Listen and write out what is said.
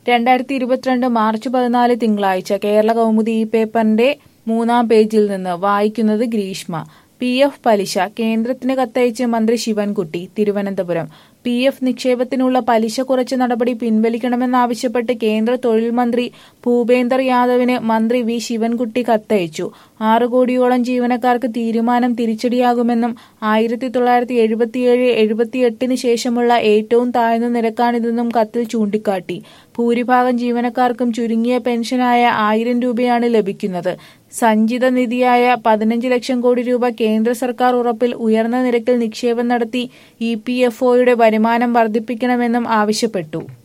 രണ്ടായിരത്തി ഇരുപത്തിരണ്ട് മാർച്ച് പതിനാല് തിങ്കളാഴ്ച കേരള കൗമുദി ഈ പേപ്പറിന്റെ മൂന്നാം പേജിൽ നിന്ന് വായിക്കുന്നത് ഗ്രീഷ്മ പി എഫ് പലിശ കേന്ദ്രത്തിന് കത്തയച്ച് മന്ത്രി ശിവൻകുട്ടി തിരുവനന്തപുരം പി എഫ് നിക്ഷേപത്തിനുള്ള പലിശ കുറച്ച നടപടി പിൻവലിക്കണമെന്നാവശ്യപ്പെട്ട് കേന്ദ്ര തൊഴിൽ മന്ത്രി ഭൂപേന്ദർ യാദവിന് മന്ത്രി വി ശിവൻകുട്ടി കത്തയച്ചു ആറ് കോടിയോളം ജീവനക്കാർക്ക് തീരുമാനം തിരിച്ചടിയാകുമെന്നും ആയിരത്തി തൊള്ളായിരത്തി എഴുപത്തിയേഴ് എഴുപത്തിയെട്ടിന് ശേഷമുള്ള ഏറ്റവും താഴ്ന്ന നിരക്കാണിതെന്നും കത്തിൽ ചൂണ്ടിക്കാട്ടി ഭൂരിഭാഗം ജീവനക്കാർക്കും ചുരുങ്ങിയ പെൻഷനായ ആയിരം രൂപയാണ് ലഭിക്കുന്നത് സഞ്ചിത നിധിയായ പതിനഞ്ച് ലക്ഷം കോടി രൂപ കേന്ദ്ര സർക്കാർ ഉറപ്പിൽ ഉയർന്ന നിരക്കിൽ നിക്ഷേപം നടത്തി ഇ പി എഫ് ഒയുടെ വരുമാനം വർദ്ധിപ്പിക്കണമെന്നും ആവശ്യപ്പെട്ടു